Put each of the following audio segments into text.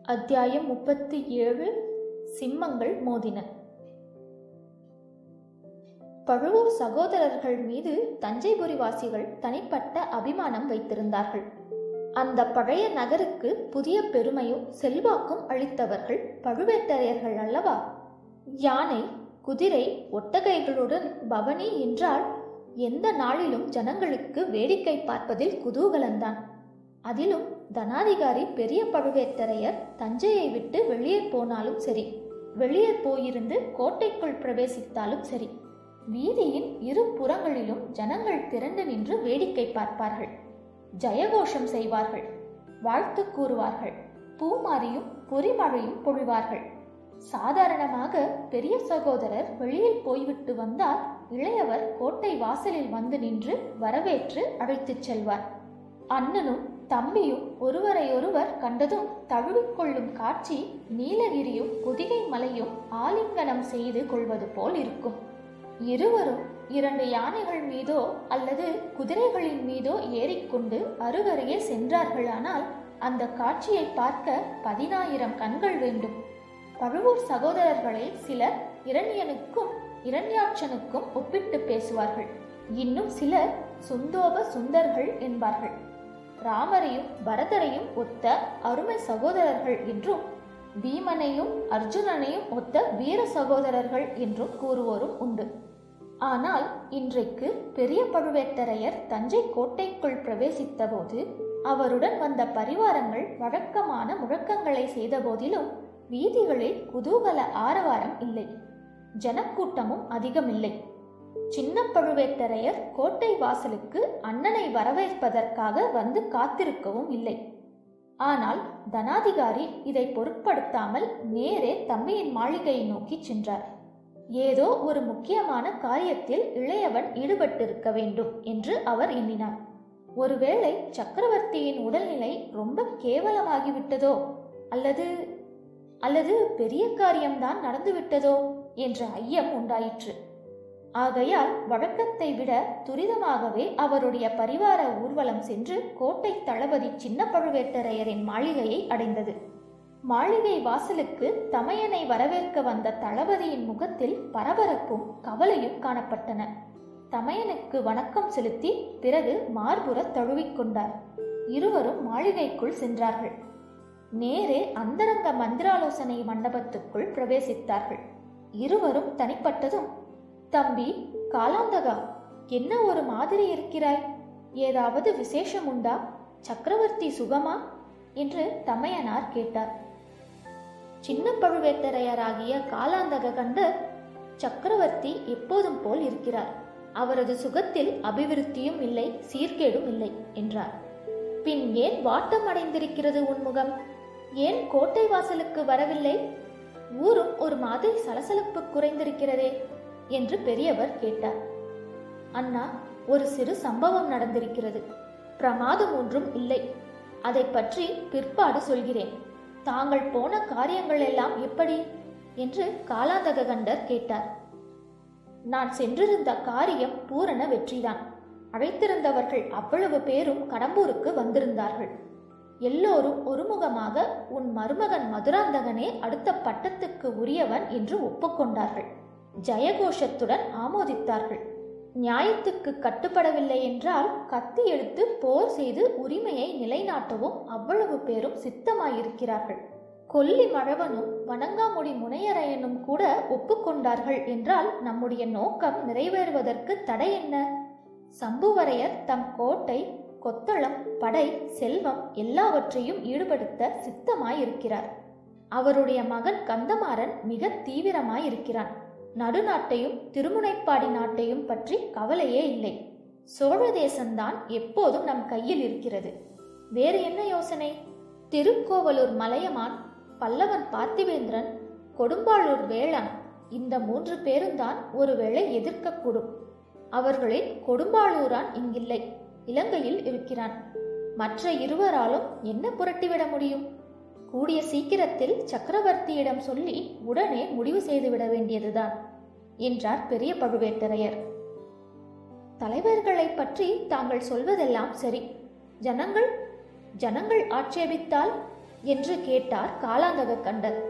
அத்தியாயம் முப்பத்தி ஏழு சிம்மங்கள் மோதின பழுவூர் சகோதரர்கள் மீது தஞ்சைபுரிவாசிகள் தனிப்பட்ட அபிமானம் வைத்திருந்தார்கள் அந்த பழைய நகருக்கு புதிய பெருமையும் செல்வாக்கும் அளித்தவர்கள் பழுவேட்டரையர்கள் அல்லவா யானை குதிரை ஒட்டகைகளுடன் பவனி என்றால் எந்த நாளிலும் ஜனங்களுக்கு வேடிக்கை பார்ப்பதில் குதூகலந்தான் அதிலும் தனாதிகாரி பெரிய பழுவேட்டரையர் தஞ்சையை விட்டு வெளியே போனாலும் சரி வெளியே போயிருந்து கோட்டைக்குள் பிரவேசித்தாலும் சரி வீதியின் இரு புறங்களிலும் ஜனங்கள் திரண்டு நின்று வேடிக்கை பார்ப்பார்கள் ஜெயகோஷம் செய்வார்கள் வாழ்த்து கூறுவார்கள் பூமாரியும் பொறிமழையும் பொழிவார்கள் சாதாரணமாக பெரிய சகோதரர் வெளியில் போய்விட்டு வந்தால் இளையவர் கோட்டை வாசலில் வந்து நின்று வரவேற்று அழைத்துச் செல்வார் அண்ணனும் தம்பியும் ஒருவரையொருவர் கண்டதும் தழுவிக்கொள்ளும் காட்சி நீலகிரியும் பொதிகை மலையும் ஆலிங்கனம் செய்து கொள்வது போல் இருக்கும் இருவரும் இரண்டு யானைகள் மீதோ அல்லது குதிரைகளின் மீதோ ஏறிக்கொண்டு அருகருகே சென்றார்களானால் அந்த காட்சியை பார்க்க பதினாயிரம் கண்கள் வேண்டும் பழுவூர் சகோதரர்களில் சிலர் இரண்யனுக்கும் இரண்யாட்சனுக்கும் ஒப்பிட்டு பேசுவார்கள் இன்னும் சிலர் சுந்தோப சுந்தர்கள் என்பார்கள் ராமரையும் பரதரையும் ஒத்த அருமை சகோதரர்கள் என்றும் பீமனையும் அர்ஜுனனையும் ஒத்த வீர சகோதரர்கள் என்றும் கூறுவோரும் உண்டு ஆனால் இன்றைக்கு பெரிய பழுவேட்டரையர் தஞ்சை கோட்டைக்குள் பிரவேசித்தபோது அவருடன் வந்த பரிவாரங்கள் வழக்கமான முழக்கங்களை செய்தபோதிலும் வீதிகளில் குதூகல ஆரவாரம் இல்லை ஜனக்கூட்டமும் அதிகமில்லை சின்ன பழுவேட்டரையர் கோட்டை வாசலுக்கு அண்ணனை வரவேற்பதற்காக வந்து காத்திருக்கவும் இல்லை ஆனால் தனாதிகாரி இதை பொருட்படுத்தாமல் நேரே தம்பியின் மாளிகையை நோக்கி சென்றார் ஏதோ ஒரு முக்கியமான காரியத்தில் இளையவன் ஈடுபட்டிருக்க வேண்டும் என்று அவர் எண்ணினார் ஒருவேளை சக்கரவர்த்தியின் உடல்நிலை ரொம்ப கேவலமாகிவிட்டதோ அல்லது அல்லது பெரிய காரியம்தான் நடந்துவிட்டதோ என்ற ஐயம் உண்டாயிற்று ஆகையால் வழக்கத்தை விட துரிதமாகவே அவருடைய பரிவார ஊர்வலம் சென்று கோட்டை தளபதி சின்ன பழுவேட்டரையரின் மாளிகையை அடைந்தது மாளிகை வாசலுக்கு தமையனை வரவேற்க வந்த தளபதியின் முகத்தில் பரபரப்பும் கவலையும் காணப்பட்டன தமையனுக்கு வணக்கம் செலுத்தி பிறகு மார்புற தழுவிக்கொண்டார் இருவரும் மாளிகைக்குள் சென்றார்கள் நேரே அந்தரங்க மந்திராலோசனை மண்டபத்துக்குள் பிரவேசித்தார்கள் இருவரும் தனிப்பட்டதும் தம்பி காலாந்தகா என்ன ஒரு மாதிரி இருக்கிறாய் ஏதாவது விசேஷம் உண்டா சக்கரவர்த்தி சுகமா என்று தமையனார் கேட்டார் சின்ன பழுவேட்டரையராகிய காலாந்தக கண்டு சக்கரவர்த்தி எப்போதும் போல் இருக்கிறார் அவரது சுகத்தில் அபிவிருத்தியும் இல்லை சீர்கேடும் இல்லை என்றார் பின் ஏன் வாட்டம் அடைந்திருக்கிறது உன் முகம் ஏன் கோட்டை வாசலுக்கு வரவில்லை ஊரும் ஒரு மாதிரி சலசலப்பு குறைந்திருக்கிறதே என்று பெரியவர் கேட்டார் அண்ணா ஒரு சிறு சம்பவம் நடந்திருக்கிறது பிரமாதம் ஒன்றும் இல்லை அதை பற்றி பிற்பாடு சொல்கிறேன் தாங்கள் போன காரியங்கள் எல்லாம் எப்படி என்று காலாந்தக கண்டர் கேட்டார் நான் சென்றிருந்த காரியம் பூரண வெற்றிதான் அழைத்திருந்தவர்கள் அவ்வளவு பேரும் கடம்பூருக்கு வந்திருந்தார்கள் எல்லோரும் ஒருமுகமாக உன் மருமகன் மதுராந்தகனே அடுத்த பட்டத்துக்கு உரியவன் என்று ஒப்புக்கொண்டார்கள் ஜெயகோஷத்துடன் ஆமோதித்தார்கள் நியாயத்துக்கு கட்டுப்படவில்லை என்றால் கத்தி எடுத்து போர் செய்து உரிமையை நிலைநாட்டவும் அவ்வளவு பேரும் சித்தமாயிருக்கிறார்கள் கொல்லி மழவனும் வணங்காமுடி முனையரையனும் கூட ஒப்புக்கொண்டார்கள் என்றால் நம்முடைய நோக்கம் நிறைவேறுவதற்கு தடை என்ன சம்புவரையர் தம் கோட்டை கொத்தளம் படை செல்வம் எல்லாவற்றையும் ஈடுபடுத்த சித்தமாயிருக்கிறார் அவருடைய மகன் கந்தமாறன் மிக தீவிரமாயிருக்கிறான் நடுநாட்டையும் திருமுனைப்பாடி நாட்டையும் பற்றி கவலையே இல்லை சோழ தேசம்தான் எப்போதும் நம் கையில் இருக்கிறது வேறு என்ன யோசனை திருக்கோவலூர் மலையமான் பல்லவன் பார்த்திவேந்திரன் கொடும்பாளூர் வேளான் இந்த மூன்று பேரும்தான் ஒருவேளை எதிர்க்கக்கூடும் அவர்களில் கொடும்பாளூரான் இங்கில்லை இலங்கையில் இருக்கிறான் மற்ற இருவராலும் என்ன புரட்டிவிட முடியும் கூடிய சீக்கிரத்தில் சக்கரவர்த்தியிடம் சொல்லி உடனே முடிவு செய்துவிட வேண்டியதுதான் என்றார் பெரிய பழுவேட்டரையர் தலைவர்களை பற்றி தாங்கள் சொல்வதெல்லாம் சரி ஜனங்கள் ஜனங்கள் ஆட்சேபித்தால் என்று கேட்டார் காலாந்தக கண்டர்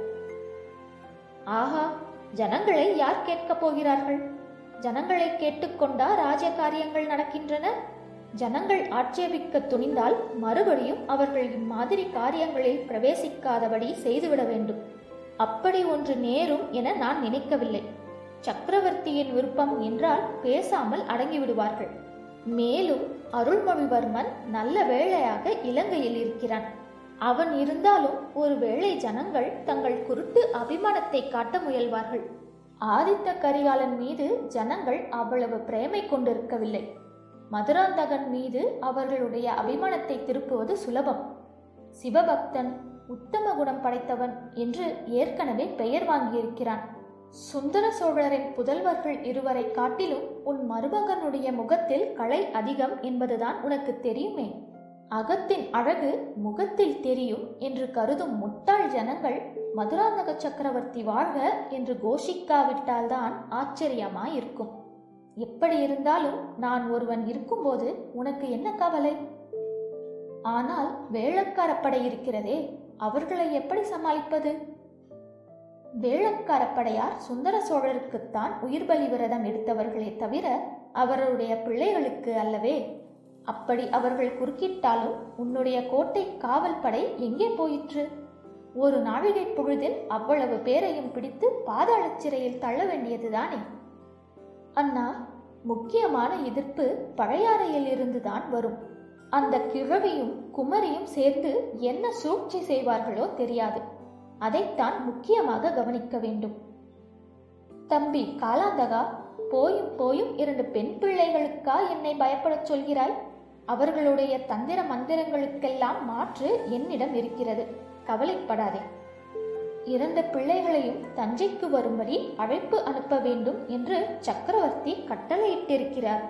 ஆஹா ஜனங்களை யார் கேட்கப் போகிறார்கள் ஜனங்களை கேட்டுக்கொண்டா ராஜ காரியங்கள் நடக்கின்றன ஜனங்கள் ஆட்சேபிக்க துணிந்தால் மறுபடியும் அவர்கள் இம்மாதிரி காரியங்களில் பிரவேசிக்காதபடி செய்துவிட வேண்டும் அப்படி ஒன்று நேரும் என நான் நினைக்கவில்லை சக்கரவர்த்தியின் விருப்பம் என்றால் பேசாமல் அடங்கிவிடுவார்கள் மேலும் அருள்மொழிவர்மன் நல்ல வேளையாக இலங்கையில் இருக்கிறான் அவன் இருந்தாலும் ஒருவேளை ஜனங்கள் தங்கள் குருட்டு அபிமானத்தை காட்ட முயல்வார்கள் ஆதித்த கரிகாலன் மீது ஜனங்கள் அவ்வளவு பிரேமை கொண்டிருக்கவில்லை மதுராந்தகன் மீது அவர்களுடைய அபிமானத்தை திருப்புவது சுலபம் சிவபக்தன் உத்தம குணம் படைத்தவன் என்று ஏற்கனவே பெயர் வாங்கியிருக்கிறான் சுந்தர சோழரின் புதல்வர்கள் இருவரை காட்டிலும் உன் மருமகனுடைய முகத்தில் களை அதிகம் என்பதுதான் உனக்கு தெரியுமே அகத்தின் அழகு முகத்தில் தெரியும் என்று கருதும் முட்டாள் ஜனங்கள் மதுராந்தக சக்கரவர்த்தி வாழ்க என்று கோஷிக்காவிட்டால்தான் ஆச்சரியமாயிருக்கும் எப்படி இருந்தாலும் நான் ஒருவன் இருக்கும்போது உனக்கு என்ன கவலை ஆனால் வேளக்காரப்படை இருக்கிறதே அவர்களை எப்படி சமாளிப்பது வேளக்காரப்படையார் சுந்தர சோழருக்குத்தான் உயிர் பலி விரதம் எடுத்தவர்களே தவிர அவருடைய பிள்ளைகளுக்கு அல்லவே அப்படி அவர்கள் குறுக்கிட்டாலும் உன்னுடைய கோட்டை காவல் படை எங்கே போயிற்று ஒரு நாழிகை பொழுதில் அவ்வளவு பேரையும் பிடித்து பாதாள சிறையில் தள்ள வேண்டியதுதானே அண்ணா முக்கியமான எதிர்ப்பு பழையாறையில் இருந்துதான் வரும் அந்த கிழவியும் குமரியும் சேர்ந்து என்ன சூழ்ச்சி செய்வார்களோ தெரியாது அதைத்தான் முக்கியமாக கவனிக்க வேண்டும் தம்பி காலாந்தகா போயும் போயும் இரண்டு பெண் பிள்ளைகளுக்கா என்னை பயப்படச் சொல்கிறாய் அவர்களுடைய தந்திர மந்திரங்களுக்கெல்லாம் மாற்று என்னிடம் இருக்கிறது கவலைப்படாதே இரண்டு பிள்ளைகளையும் தஞ்சைக்கு வரும்படி அழைப்பு அனுப்ப வேண்டும் என்று சக்கரவர்த்தி கட்டளையிட்டிருக்கிறார்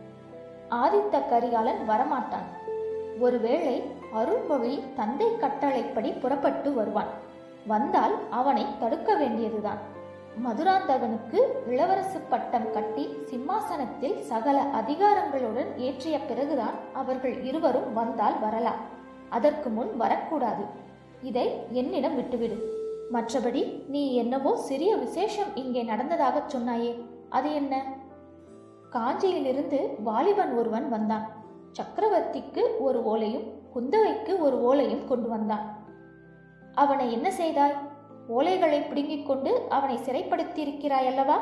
ஆதித்த கரிகாலன் வரமாட்டான் ஒருவேளை அருள்மொழி தந்தை கட்டளைப்படி புறப்பட்டு வருவான் வந்தால் அவனை தடுக்க வேண்டியதுதான் மதுராந்தகனுக்கு இளவரசு பட்டம் கட்டி சிம்மாசனத்தில் சகல அதிகாரங்களுடன் ஏற்றிய பிறகுதான் அவர்கள் இருவரும் வந்தால் வரலாம் அதற்கு முன் வரக்கூடாது இதை என்னிடம் விட்டுவிடு மற்றபடி நீ என்னவோ சிறிய விசேஷம் இங்கே நடந்ததாகச் சொன்னாயே அது என்ன காஞ்சியிலிருந்து வாலிபன் ஒருவன் வந்தான் சக்கரவர்த்திக்கு ஒரு ஓலையும் குந்தவைக்கு ஒரு ஓலையும் கொண்டு வந்தான் அவனை என்ன செய்தாய் ஓலைகளை பிடுங்கிக் கொண்டு அவனை சிறைப்படுத்தியிருக்கிறாய் அல்லவா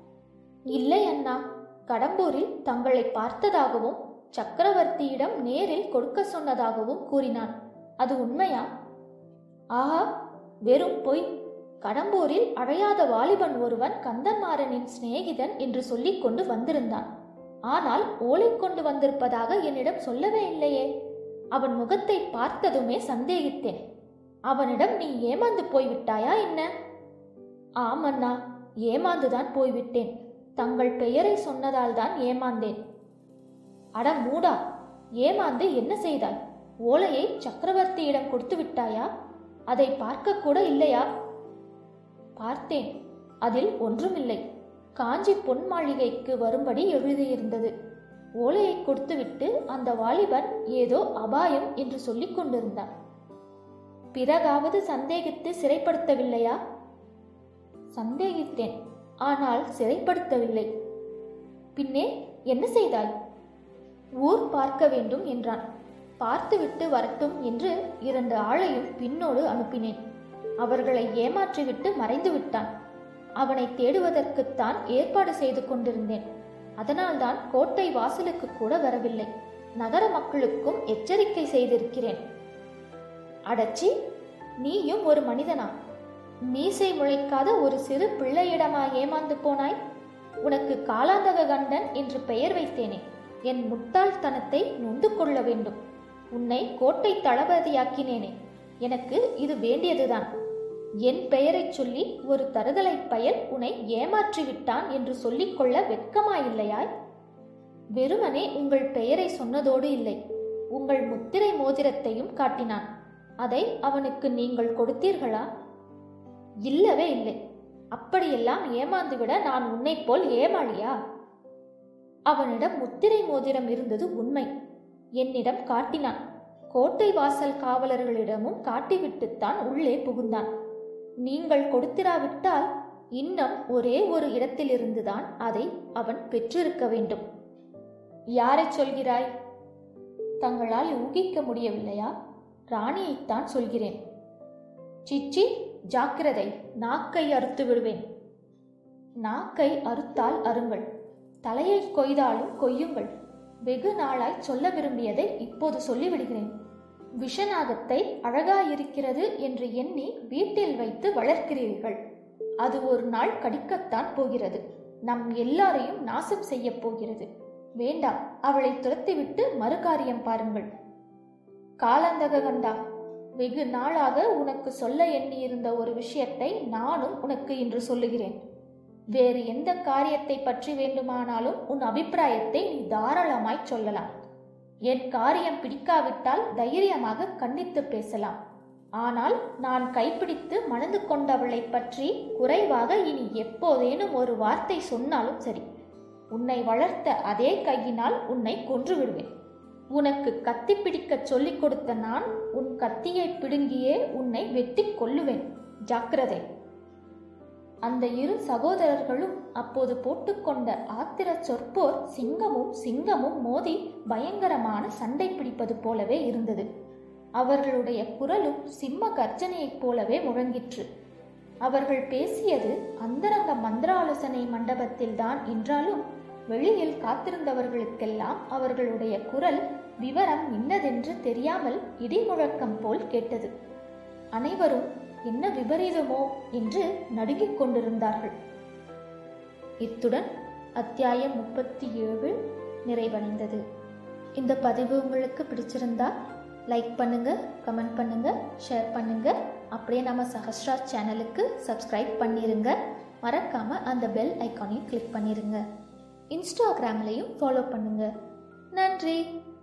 இல்லை அண்ணா கடம்பூரில் தங்களை பார்த்ததாகவும் சக்கரவர்த்தியிடம் நேரில் கொடுக்க சொன்னதாகவும் கூறினான் அது உண்மையா ஆஹா வெறும் பொய் கடம்பூரில் அழையாத வாலிபன் ஒருவன் கந்தன்மாறனின் சிநேகிதன் என்று சொல்லிக் கொண்டு வந்திருந்தான் ஆனால் ஓலை கொண்டு வந்திருப்பதாக என்னிடம் சொல்லவே இல்லையே அவன் முகத்தை பார்த்ததுமே சந்தேகித்தேன் அவனிடம் நீ ஏமாந்து போய்விட்டாயா என்ன ஆமண்ணா ஏமாந்துதான் போய்விட்டேன் தங்கள் பெயரை சொன்னதால் தான் ஏமாந்தேன் அட மூடா ஏமாந்து என்ன செய்தாய் ஓலையை சக்கரவர்த்தியிடம் கொடுத்து விட்டாயா அதை பார்க்க கூட இல்லையா பார்த்தேன் அதில் ஒன்றுமில்லை காஞ்சி பொன் மாளிகைக்கு வரும்படி எழுதியிருந்தது ஓலையை கொடுத்துவிட்டு அந்த வாலிபன் ஏதோ அபாயம் என்று சொல்லிக் கொண்டிருந்தான் பிறகாவது சந்தேகித்து சிறைப்படுத்தவில்லையா சந்தேகித்தேன் ஆனால் சிறைப்படுத்தவில்லை பின்னே என்ன செய்தாய் ஊர் பார்க்க வேண்டும் என்றான் பார்த்துவிட்டு வரட்டும் என்று இரண்டு ஆளையும் பின்னோடு அனுப்பினேன் அவர்களை ஏமாற்றிவிட்டு மறைந்து விட்டான் அவனை தேடுவதற்குத்தான் ஏற்பாடு செய்து கொண்டிருந்தேன் அதனால்தான் கோட்டை வாசலுக்கு கூட வரவில்லை நகர மக்களுக்கும் எச்சரிக்கை செய்திருக்கிறேன் அடச்சி நீயும் ஒரு மனிதனா மீசை முளைக்காத ஒரு சிறு பிள்ளையிடமா ஏமாந்து போனாய் உனக்கு காலாந்தக கண்டன் என்று பெயர் வைத்தேனே என் முட்டாள்தனத்தை நொந்து கொள்ள வேண்டும் உன்னை கோட்டை தளபதியாக்கினேனே எனக்கு இது வேண்டியதுதான் என் பெயரைச் சொல்லி ஒரு தருதலை பயல் உன்னை ஏமாற்றி விட்டான் என்று சொல்லிக்கொள்ள வெட்கமாயில்லையாய் வெறுமனே உங்கள் பெயரை சொன்னதோடு இல்லை உங்கள் முத்திரை மோதிரத்தையும் காட்டினான் அதை அவனுக்கு நீங்கள் கொடுத்தீர்களா இல்லவே இல்லை அப்படியெல்லாம் ஏமாந்துவிட நான் உன்னைப் போல் ஏமாளியா அவனிடம் முத்திரை மோதிரம் இருந்தது உண்மை என்னிடம் காட்டினான் கோட்டை வாசல் காவலர்களிடமும் காட்டிவிட்டுத்தான் உள்ளே புகுந்தான் நீங்கள் கொடுத்திராவிட்டால் இன்னும் ஒரே ஒரு இடத்திலிருந்துதான் அதை அவன் பெற்றிருக்க வேண்டும் யாரைச் சொல்கிறாய் தங்களால் ஊகிக்க முடியவில்லையா ராணியைத்தான் சொல்கிறேன் சிச்சி ஜாக்கிரதை நாக்கை அறுத்து விடுவேன் நாக்கை அறுத்தால் அருங்கள் தலையை கொய்தாலும் கொய்யுங்கள் வெகு நாளாய் சொல்ல விரும்பியதை இப்போது சொல்லிவிடுகிறேன் விஷநாகத்தை அழகாயிருக்கிறது என்று எண்ணி வீட்டில் வைத்து வளர்க்கிறீர்கள் அது ஒரு நாள் கடிக்கத்தான் போகிறது நம் எல்லாரையும் நாசம் செய்யப் போகிறது வேண்டாம் அவளை துரத்திவிட்டு மறுகாரியம் பாருங்கள் காலந்தக கண்டா வெகு நாளாக உனக்கு சொல்ல எண்ணியிருந்த ஒரு விஷயத்தை நானும் உனக்கு இன்று சொல்லுகிறேன் வேறு எந்த காரியத்தை பற்றி வேண்டுமானாலும் உன் அபிப்பிராயத்தை நீ தாராளமாய் சொல்லலாம் என் காரியம் பிடிக்காவிட்டால் தைரியமாக கண்டித்து பேசலாம் ஆனால் நான் கைப்பிடித்து மணந்து கொண்டவளை பற்றி குறைவாக இனி எப்போதேனும் ஒரு வார்த்தை சொன்னாலும் சரி உன்னை வளர்த்த அதே கையினால் உன்னை கொன்று விடுவேன் உனக்கு கத்தி பிடிக்கச் சொல்லிக் கொடுத்த நான் உன் கத்தியை பிடுங்கியே உன்னை வெட்டி கொல்லுவேன் ஜாக்கிரதை அந்த இரு சகோதரர்களும் அப்போது போட்டுக்கொண்ட ஆத்திர சொற்போர் சிங்கமும் சிங்கமும் மோதி பயங்கரமான சண்டை பிடிப்பது போலவே இருந்தது அவர்களுடைய குரலும் சிம்ம கர்ஜனையைப் போலவே முழங்கிற்று அவர்கள் பேசியது அந்தரங்க மந்திராலோசனை மண்டபத்தில்தான் என்றாலும் வெளியில் காத்திருந்தவர்களுக்கெல்லாம் அவர்களுடைய குரல் விவரம் இன்னதென்று தெரியாமல் இடிமுழக்கம் போல் கேட்டது அனைவரும் என்ன விபரீதமோ என்று நடுங்கிக் கொண்டிருந்தார்கள் இத்துடன் அத்தியாயம் முப்பத்தி ஏழு நிறைவடைந்தது இந்த பதிவு உங்களுக்கு பிடிச்சிருந்தா லைக் பண்ணுங்க கமெண்ட் பண்ணுங்க ஷேர் பண்ணுங்க அப்படியே நம்ம சஹஸ்ரா சேனலுக்கு சப்ஸ்கிரைப் பண்ணிருங்க மறக்காம அந்த பெல் ஐக்கானையும் கிளிக் பண்ணிருங்க இன்ஸ்டாகிராம்லையும் ஃபாலோ பண்ணுங்க நன்றி